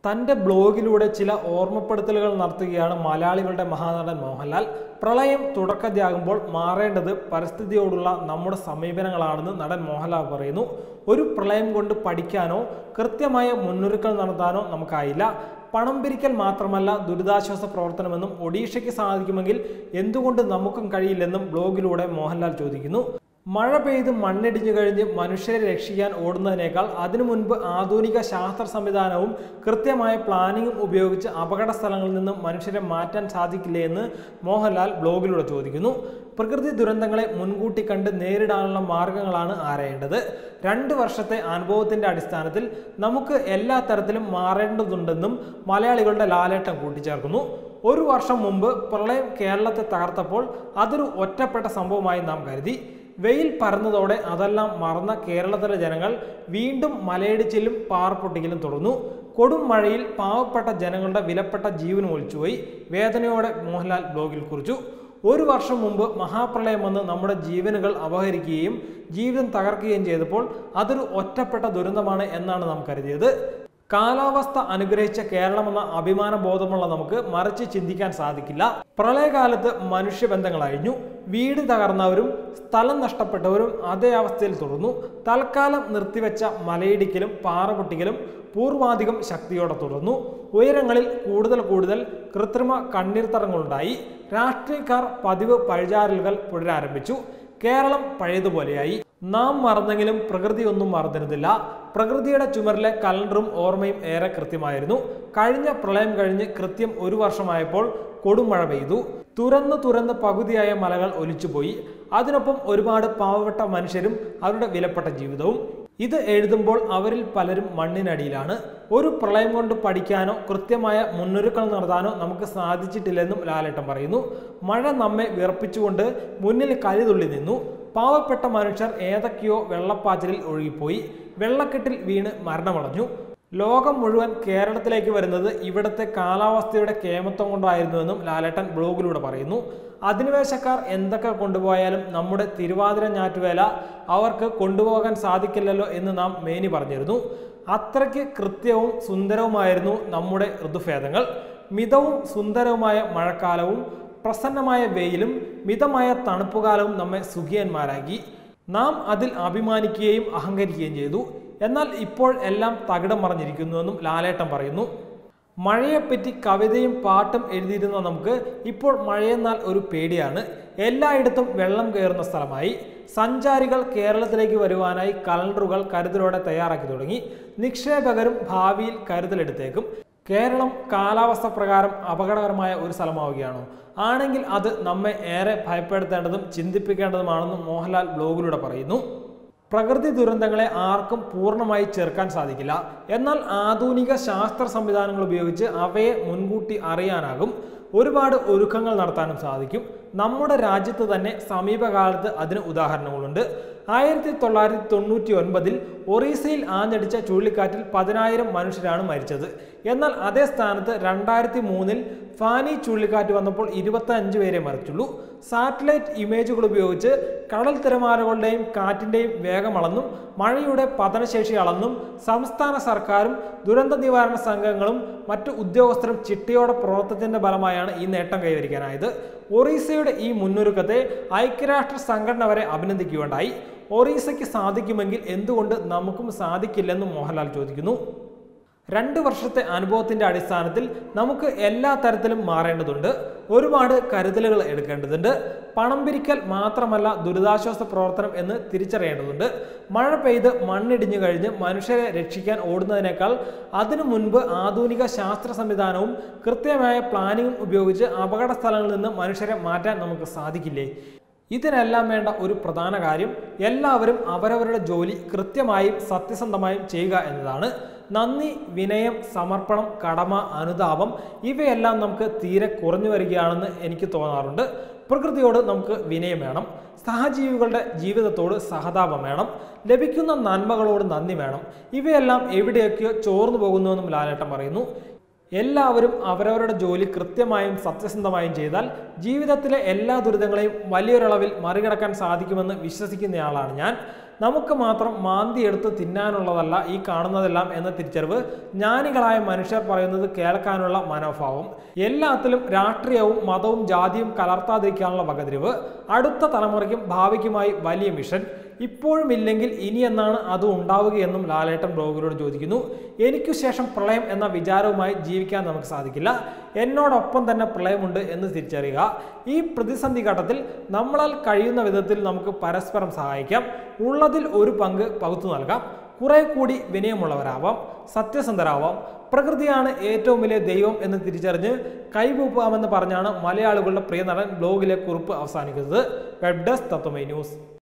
തൻ്റെ ബ്ലോഗിലൂടെ ചില ഓർമ്മപ്പെടുത്തലുകൾ നടത്തുകയാണ് മലയാളികളുടെ മഹാനടൻ മോഹൻലാൽ പ്രളയം തുടക്കത്തിയാകുമ്പോൾ മാറേണ്ടത് പരിസ്ഥിതിയോടുള്ള നമ്മുടെ സമീപനങ്ങളാണെന്ന് നടൻ മോഹൻലാൽ പറയുന്നു ഒരു പ്രളയം കൊണ്ട് പഠിക്കാനോ കൃത്യമായ മുന്നൊരുക്കം നടത്താനോ നമുക്കായില്ല പണം പിരിക്കൽ മാത്രമല്ല ദുരിതാശ്വാസ പ്രവർത്തനമെന്നും ഒഡീഷയ്ക്ക് സാധിക്കുമെങ്കിൽ എന്തുകൊണ്ട് നമുക്കും കഴിയില്ലെന്നും ബ്ലോഗിലൂടെ മോഹൻലാൽ ചോദിക്കുന്നു മഴ പെയ്ത് മണ്ണിടിഞ്ഞു കഴിഞ്ഞ് മനുഷ്യരെ രക്ഷിക്കാൻ ഓടുന്നതിനേക്കാൾ അതിനു മുൻപ് ആധുനിക ശാസ്ത്ര സംവിധാനവും കൃത്യമായ പ്ലാനിങ്ങും ഉപയോഗിച്ച് അപകട സ്ഥലങ്ങളിൽ നിന്നും മനുഷ്യരെ മാറ്റാൻ സാധിക്കില്ലേ എന്ന് മോഹൻലാൽ ബ്ലോഗിലൂടെ ചോദിക്കുന്നു പ്രകൃതി ദുരന്തങ്ങളെ മുൻകൂട്ടി കണ്ട് നേരിടാനുള്ള മാർഗങ്ങളാണ് ആരേണ്ടത് രണ്ട് വർഷത്തെ അനുഭവത്തിന്റെ അടിസ്ഥാനത്തിൽ നമുക്ക് എല്ലാ തരത്തിലും മാറേണ്ടതുണ്ടെന്നും മലയാളികളുടെ ലാലേട്ടം കൂട്ടിച്ചേർക്കുന്നു ഒരു വർഷം മുമ്പ് പ്രളയം കേരളത്തെ തകർത്തപ്പോൾ അതൊരു ഒറ്റപ്പെട്ട സംഭവമായി നാം കരുതി വെയിൽ പരന്നതോടെ അതെല്ലാം മറന്ന കേരളത്തിലെ ജനങ്ങൾ വീണ്ടും മലയിടിച്ചിലും പാറപ്പൊട്ടിക്കലും തുടർന്നു കൊടും മഴയിൽ പാവപ്പെട്ട ജനങ്ങളുടെ വിലപ്പെട്ട ജീവനും ഒലിച്ചുപോയി വേദനയോടെ മോഹൻലാൽ ബ്ലോഗിൽ കുറിച്ചു ഒരു വർഷം മുമ്പ് മഹാപ്രളയം വന്ന് നമ്മുടെ ജീവനുകൾ അപഹരിക്കുകയും ജീവിതം തകർക്കുകയും ചെയ്തപ്പോൾ അതൊരു ഒറ്റപ്പെട്ട ദുരന്തമാണ് എന്നാണ് നാം കരുതിയത് കാലാവസ്ഥ അനുഗ്രഹിച്ച കേരളമെന്ന അഭിമാന ബോധമുള്ള നമുക്ക് മറിച്ച് ചിന്തിക്കാൻ സാധിക്കില്ല പ്രളയകാലത്ത് മനുഷ്യബന്ധങ്ങൾ അഴിഞ്ഞു വീട് തകർന്നവരും സ്ഥലം നഷ്ടപ്പെട്ടവരും അതേ അവസ്ഥയിൽ തുടർന്നു തൽക്കാലം നിർത്തിവെച്ച മലയിടിക്കലും പാറപൊട്ടിക്കലും പൂർവാധികം ശക്തിയോടെ തുടർന്നു ഉയരങ്ങളിൽ കൂടുതൽ കൂടുതൽ കൃത്രിമ കണ്ണീർത്തടങ്ങളുണ്ടായി രാഷ്ട്രീയക്കാർ പതിവ് പഴിചാരലുകൾ പുനരാരംഭിച്ചു കേരളം പഴയതുപോലെയായി നാം മറന്നെങ്കിലും പ്രകൃതി ഒന്നും മറന്നിരുന്നില്ല പ്രകൃതിയുടെ ചുമരിലെ കലണ്ടറും ഓർമ്മയും ഏറെ കൃത്യമായിരുന്നു കഴിഞ്ഞ പ്രളയം കഴിഞ്ഞ് കൃത്യം ഒരു വർഷമായപ്പോൾ കൊടുമഴ പെയ്തു തുറന്ന് തുറന്ന് പകുതിയായ മലകൾ ഒലിച്ചുപോയി അതിനൊപ്പം ഒരുപാട് പാവപ്പെട്ട മനുഷ്യരും അവരുടെ വിലപ്പെട്ട ജീവിതവും ഇത് എഴുതുമ്പോൾ അവരിൽ പലരും മണ്ണിനടിയിലാണ് ഒരു പ്രളയം കൊണ്ട് പഠിക്കാനോ കൃത്യമായ മുന്നൊരുക്കം നടത്താനോ നമുക്ക് സാധിച്ചിട്ടില്ലെന്നും ലാലേട്ടൻ പറയുന്നു മഴ നമ്മെ വിറപ്പിച്ചുകൊണ്ട് മുന്നിൽ കലിതുള്ളി നിന്നു പാവപ്പെട്ട മനുഷ്യർ ഏതൊക്കെയോ വെള്ളപ്പാച്ചിലിൽ ഒഴുകിപ്പോയി വെള്ളക്കെട്ടിൽ വീണ് മരണമടഞ്ഞു ലോകം മുഴുവൻ കേരളത്തിലേക്ക് വരുന്നത് ഇവിടുത്തെ കാലാവസ്ഥയുടെ കേമത്വം കൊണ്ടായിരുന്നുവെന്നും ലാലേട്ടൻ ബ്ലോഗിലൂടെ പറയുന്നു അധിനിവേശക്കാർ എന്തൊക്കെ കൊണ്ടുപോയാലും നമ്മുടെ തിരുവാതിര ഞാറ്റുവേല അവർക്ക് കൊണ്ടുപോകാൻ സാധിക്കില്ലല്ലോ എന്ന് നാം മേനി പറഞ്ഞിരുന്നു അത്രയ്ക്ക് കൃത്യവും സുന്ദരവുമായിരുന്നു നമ്മുടെ ഋതുഭേദങ്ങൾ മിതവും സുന്ദരവുമായ മഴക്കാലവും പ്രസന്നമായ വെയിലും മിതമായ തണുപ്പുകാലവും നമ്മെ സുഖിയന്മാരാക്കി നാം അതിൽ അഭിമാനിക്കുകയും അഹങ്കരിക്കുകയും ചെയ്തു എന്നാൽ ഇപ്പോൾ എല്ലാം തകിടം മറിഞ്ഞിരിക്കുന്നുവെന്നും ലാലേട്ടൻ പറയുന്നു മഴയെപ്പറ്റി കവിതയും പാട്ടും എഴുതിയിരുന്ന നമുക്ക് ഇപ്പോൾ മഴയെന്നാൽ ഒരു പേടിയാണ് എല്ലായിടത്തും വെള്ളം കയറുന്ന സ്ഥലമായി സഞ്ചാരികൾ കേരളത്തിലേക്ക് വരുവാനായി കലണ്ടറുകൾ കരുതലോടെ തയ്യാറാക്കി തുടങ്ങി നിക്ഷേപകരും ഭാവിയിൽ കരുതലെടുത്തേക്കും കേരളം കാലാവസ്ഥ പ്രകാരം അപകടകരമായ ഒരു സ്ഥലമാവുകയാണോ ആണെങ്കിൽ അത് നമ്മെ ഏറെ ഭയപ്പെടുത്തേണ്ടതും ചിന്തിപ്പിക്കേണ്ടതുമാണെന്നും മോഹൻലാൽ ബ്ലോഗിലൂടെ പറയുന്നു പ്രകൃതി ദുരന്തങ്ങളെ ആർക്കും പൂർണ്ണമായി ചെറുക്കാൻ സാധിക്കില്ല എന്നാൽ ആധുനിക ശാസ്ത്ര സംവിധാനങ്ങൾ ഉപയോഗിച്ച് അവയെ മുൻകൂട്ടി അറിയാനാകും ഒരുപാട് ഒരുക്കങ്ങൾ നടത്താനും സാധിക്കും നമ്മുടെ രാജ്യത്ത് തന്നെ സമീപകാലത്ത് അതിന് ഉദാഹരണങ്ങളുണ്ട് ആയിരത്തി തൊള്ളായിരത്തി തൊണ്ണൂറ്റി ഒൻപതിൽ ഒറീസയിൽ ആഞ്ഞടിച്ച ചുഴലിക്കാറ്റിൽ പതിനായിരം മനുഷ്യരാണ് മരിച്ചത് എന്നാൽ അതേ സ്ഥാനത്ത് രണ്ടായിരത്തി മൂന്നിൽ ഫാനി ചുഴലിക്കാറ്റ് വന്നപ്പോൾ ഇരുപത്തി അഞ്ച് പേരെ മരിച്ചുള്ളൂ സാറ്റലൈറ്റ് ഇമേജുകൾ ഉപയോഗിച്ച് കടൽ തിരമാലകളുടെയും കാറ്റിൻ്റെയും വേഗം അളന്നും മഴയുടെ പതനശേഷി അളന്നും സംസ്ഥാന സർക്കാരും ദുരന്ത നിവാരണ സംഘങ്ങളും മറ്റു ഉദ്യോഗസ്ഥരും ചിട്ടയോടെ പ്രവർത്തനത്തിന്റെ ഫലമായാണ് ഈ നേട്ടം കൈവരിക്കാനായത് ഒറീസയുടെ ഈ മുന്നൊരുക്കത്തെ ഐക്യരാഷ്ട്ര സംഘടന വരെ അഭിനന്ദിക്കുകയുണ്ടായി ഒറീസയ്ക്ക് സാധിക്കുമെങ്കിൽ എന്തുകൊണ്ട് നമുക്കും സാധിക്കില്ലെന്നും മോഹൻലാൽ ചോദിക്കുന്നു രണ്ട് വർഷത്തെ അനുഭവത്തിന്റെ അടിസ്ഥാനത്തിൽ നമുക്ക് എല്ലാ തരത്തിലും മാറേണ്ടതുണ്ട് ഒരുപാട് കരുതലുകൾ എടുക്കേണ്ടതുണ്ട് പണം പിരിക്കൽ മാത്രമല്ല ദുരിതാശ്വാസ പ്രവർത്തനം എന്ന് തിരിച്ചറിയേണ്ടതുണ്ട് മഴ പെയ്ത് മണ്ണിടിഞ്ഞു കഴിഞ്ഞ് മനുഷ്യരെ രക്ഷിക്കാൻ ഓടുന്നതിനേക്കാൾ അതിനു മുൻപ് ആധുനിക ശാസ്ത്ര സംവിധാനവും കൃത്യമായ പ്ലാനിങ്ങും ഉപയോഗിച്ച് അപകട സ്ഥലങ്ങളിൽ നിന്ന് മനുഷ്യരെ മാറ്റാൻ നമുക്ക് സാധിക്കില്ലേ ഇതിനെല്ലാം വേണ്ട ഒരു പ്രധാന കാര്യം എല്ലാവരും അവരവരുടെ ജോലി കൃത്യമായും സത്യസന്ധമായും ചെയ്യുക എന്നതാണ് നന്ദി വിനയം സമർപ്പണം കടമ അനുതാപം ഇവയെല്ലാം നമുക്ക് തീരെ കുറഞ്ഞു വരികയാണെന്ന് എനിക്ക് തോന്നാറുണ്ട് പ്രകൃതിയോട് നമുക്ക് വിനയം വേണം സഹജീവികളുടെ ജീവിതത്തോട് സഹതാപം വേണം ലഭിക്കുന്ന നന്മകളോട് നന്ദി വേണം ഇവയെല്ലാം എവിടെയൊക്കെയോ ചോർന്നു പോകുന്നുവെന്നും ലാലേട്ടൻ പറയുന്നു എല്ലാവരും അവരവരുടെ ജോലി കൃത്യമായും സത്യസന്ധമായും ചെയ്താൽ ജീവിതത്തിലെ എല്ലാ ദുരിതങ്ങളെയും വലിയൊരളവിൽ മറികടക്കാൻ സാധിക്കുമെന്ന് വിശ്വസിക്കുന്നയാളാണ് ഞാൻ നമുക്ക് മാത്രം മാന്തി എടുത്ത് തിന്നാനുള്ളതല്ല ഈ കാണുന്നതെല്ലാം എന്ന തിരിച്ചറിവ് ജ്ഞാനികളായ മനുഷ്യർ പറയുന്നത് കേൾക്കാനുള്ള മനോഭാവം എല്ലാത്തിലും രാഷ്ട്രീയവും മതവും ജാതിയും കലർത്താതിരിക്കാനുള്ള വകതിരിവ് അടുത്ത തലമുറയ്ക്കും ഭാവിക്കുമായി വലിയ മിഷൻ ഇപ്പോഴും ഇല്ലെങ്കിൽ ഇനി എന്നാണ് അത് ഉണ്ടാവുകയെന്നും ലാലേട്ടൻ ബ്ലോഗിലൂടെ ചോദിക്കുന്നു എനിക്കു ശേഷം പ്രളയം എന്ന വിചാരവുമായി ജീവിക്കാൻ നമുക്ക് സാധിക്കില്ല എന്നോടൊപ്പം തന്നെ പ്രളയമുണ്ട് എന്ന് തിരിച്ചറിയുക ഈ പ്രതിസന്ധി ഘട്ടത്തിൽ നമ്മളാൽ കഴിയുന്ന വിധത്തിൽ നമുക്ക് പരസ്പരം സഹായിക്കാം ഉള്ളതിൽ ഒരു പങ്ക് പകുത്തു നൽകാം കുറെ കൂടി വിനയമുള്ളവരാവാം സത്യസന്ധരാവാം പ്രകൃതിയാണ് ഏറ്റവും വലിയ ദൈവം എന്ന് തിരിച്ചറിഞ്ഞ് കൈകൂപ്പാമെന്ന് പറഞ്ഞാണ് മലയാളികളുടെ പ്രിയ നടൻ ബ്ലോഗിലെ കുറിപ്പ് അവസാനിക്കുന്നത് വെബ് ഡെസ്ക് തത്വമൈ ന്യൂസ്